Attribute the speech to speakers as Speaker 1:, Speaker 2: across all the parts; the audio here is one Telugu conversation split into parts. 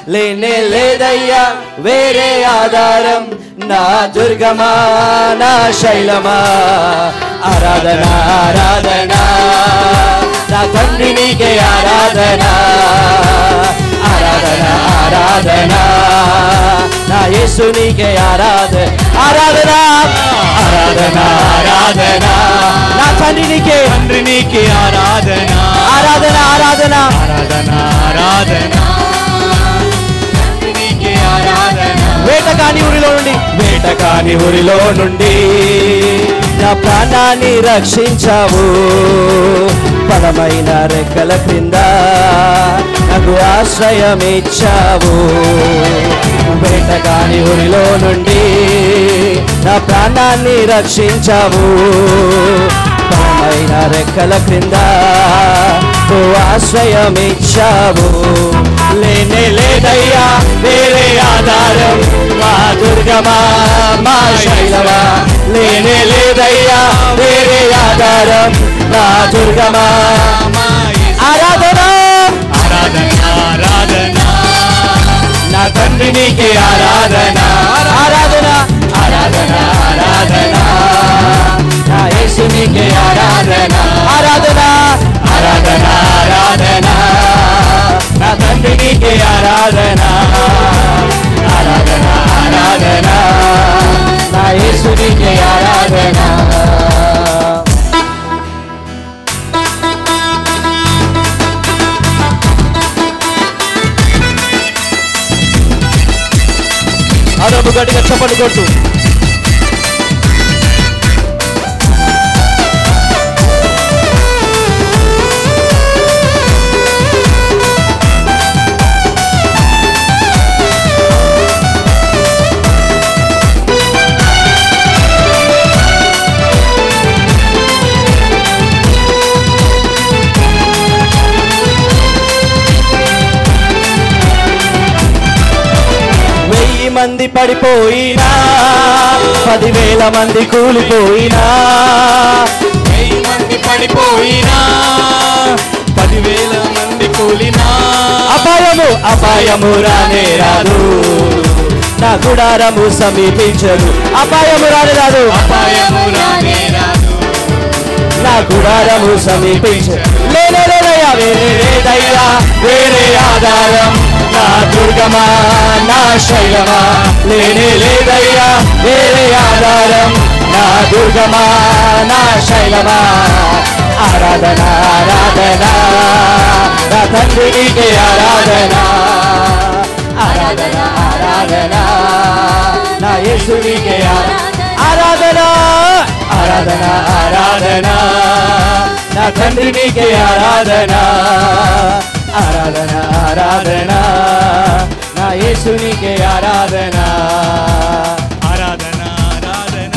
Speaker 1: లేనే లేదయ్యా వేరే ఆధారం నా దుర్గమా నా శైలమా ఆరాధన ఆరాధన నా తండ్రి నీకే ఆరాధన ఆరాధన ఆరాధన నా యేసు నీకే ఆరాధన ఆరాధన ఆరాధన ఆరాధన నా తండ్రి నీకే
Speaker 2: తండ్రి నీకే ఆరాధన
Speaker 1: ఆరాధన ఆరాధన
Speaker 2: ఆరాధన ఆరాధన తండ్రి నీకే ఆరాధన
Speaker 1: వేట కాని ఊరిలో నుండి వేట కాని ఊరిలో నుండి నా ప్రాణాన్ని రక్షించావు బలమైన రెక్కల క్రింద నాకు ఆశ్రయం ఇచ్చావు వేట కాని ఊరిలో నుండి నా ప్రాణాన్ని రక్షించావు బలమైన రెక్కల క్రింద నువ్వు ఆశ్రయం ఇచ్చావు లేనే లేదయ్యా వేరే ఆధారం మా దుర్గమా మా శైలమా లేనే లేదయ్యా వేరే ఆధారం మా దుర్గమా ఆరాధన
Speaker 2: ఆరాధన ఆరాధన
Speaker 1: నా తండ్రి నీకే ఆరాధన ఆరాధన ఆరాధన ఆరాధన నా యేసు నీకే ఆరాధన ఆరాధన ఆరాధన ఆరాధన నా తండ్రి నీకే ఆరాధన ఆరాధన ఆరాధన నా యేసు నీకే ఆరాధన అదొక గట్టిగా చప్పట్లు కొట్టు వెయ్యి మంది పడిపోయినా పదివేల మంది కూలిపోయినా
Speaker 2: వెయ్యి మంది పడిపోయినా పదివేల మంది కూలినా
Speaker 1: అపాయము అపాయము రానే రాదు నా గుడారము సమీపించదు అపాయము రానే రాదు
Speaker 2: అపాయము రానే రాదు
Speaker 1: నా గుడారము సమీపించదు లేనే లేదయ్యా వేరే లేదయ్యా వేరే ఆధారం నా దుర్గమా నా శైలమా లేనే లేదయ్యా వేరే ఆధారం నా దుర్గమా నా శైలమా ఆరాధన ఆరాధన నా తండ్రి నీకే ఆరాధన ఆరాధన ఆరాధన నా యేసు నీకే ఆరాధన ఆరాధన ఆరాధన నా తండ్రి నీకే ఆరాధన ఆరాధన ఆరాధన నా యేసు నీకే ఆరాధన
Speaker 2: ఆరాధన ఆరాధన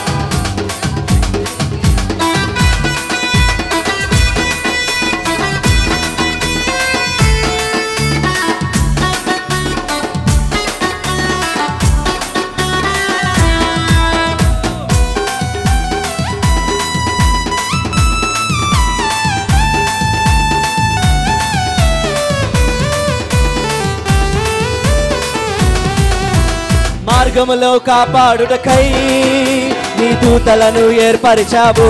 Speaker 1: మార్గములో కాపాడుటకై నీ దూతలను ఏర్పరిచావు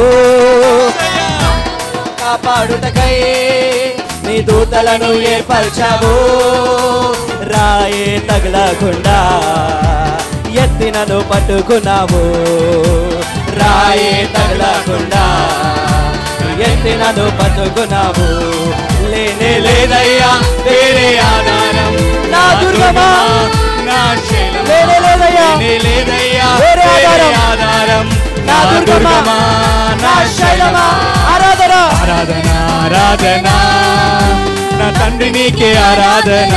Speaker 1: కాపాడుటకై నీ దూతలను ఏర్పరిచావు రాయే తగలకుండా ఎత్తినను పట్టుకున్నావు రాయే తగలకుండా ఎత్తినను పట్టుకున్నావు లేనే లేదయ్యా వేరే ఆధారం నా దుర్గమా
Speaker 2: నా శైలమా
Speaker 1: లేనే లేదయ్యా
Speaker 2: లేనే లేదయ్యా
Speaker 1: వేరే
Speaker 2: వేరే
Speaker 1: ఆధారం.
Speaker 2: ఆధారం
Speaker 1: నా దుర్గమా నా శైలమా ఆరాధన
Speaker 2: ఆరాధన ఆరాధన నా తండ్రి నీకే ఆరాధన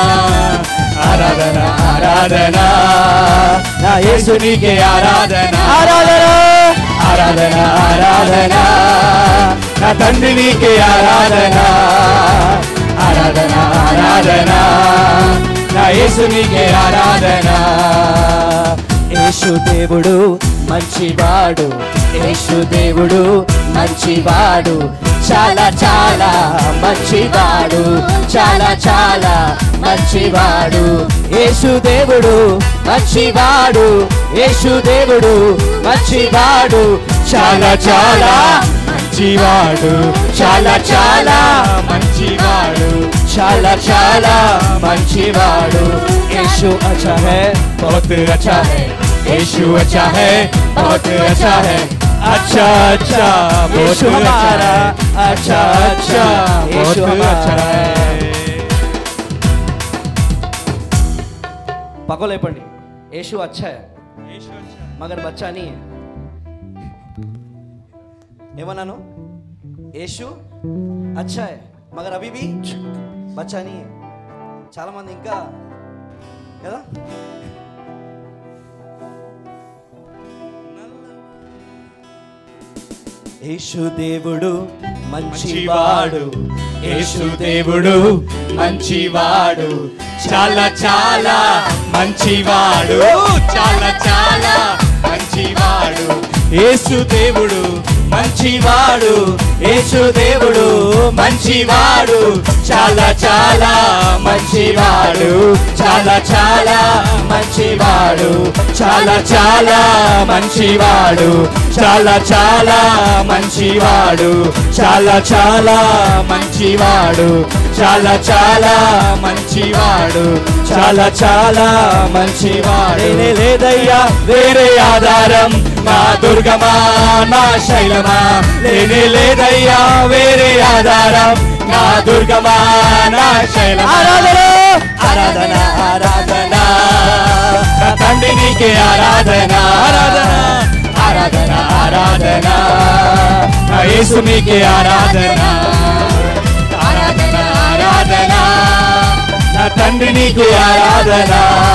Speaker 2: ఆరాధన ఆరాధన
Speaker 1: నా యేసు నీకే
Speaker 2: ఆరాధన
Speaker 1: ఆరాధన ఆరాధన ఆరాధన నా తండ్రి నీకే ఆరాధన ఆరాధన ఆరాధన నా యేసు నీకే ఆరాధన యేసు దేవుడు మంచివాడు యేసు దేవుడు మంచివాడు చాలా చాలా మంచివాడు చాలా చాలా మంచివాడు యేసు దేవుడు మంచివాడు యేసు దేవుడు మంచివాడు చాలా చాలా
Speaker 2: మంచివాడు
Speaker 1: చాలా చాలా
Speaker 2: మంచివాడు
Speaker 1: చాలా చాలా మంచివాడు యేసు అచ్చా హై
Speaker 2: बहुत अच्छा है यीशु अच्छा है बहुत अच्छा है अच्छा अच्छा बहुत
Speaker 1: यीशु हमारा
Speaker 2: अच्छा
Speaker 1: अच्छा
Speaker 2: अच्छा बहुत
Speaker 1: यीशु
Speaker 2: अच्छा
Speaker 1: हमारा
Speaker 2: है
Speaker 1: पको లేపండి యేసు अच्छा है मगर बच्चा नहीं है ఏమన్నాను యేసు अच्छा है मगर अभी भी बच्चा नहीं है చాలా మంది ఇంకా కదా యేసు దేవుడు మంచివాడు
Speaker 2: మంచివాడు యేసు దేవుడు మంచివాడు చాలా చాలా మంచివాడు చాలా చాలా మంచివాడు యేసు దేవుడు మంచివాడు యేసు దేవుడు మంచివాడు చాలా చాలా మంచివాడు చాలా చాలా మంచివాడు చాలా చాలా మంచివాడు చాలా చాలా మంచివాడు చాలా చాలా మంచివాడు చాలా చాలా మంచివాడు చాలా చాలా మంచివాడు
Speaker 1: లేనే లేదయ్యా
Speaker 2: వేరే ఆధారం నా దుర్గమా నా శైలమా లేనే లేదయ్యా వేరే ఆధారం నా దుర్గమా నా శైలమా
Speaker 1: ఆరాధన
Speaker 2: ఆరాధన ఆరాధన నా తండ్రి నీకే ఆరాధన ఆరాధన ఆరాధన ఆరాధన నా యేసు నీకే ఆరాధన ఆరాధన ఆరాధన నా తండ్రి నీకే ఆరాధన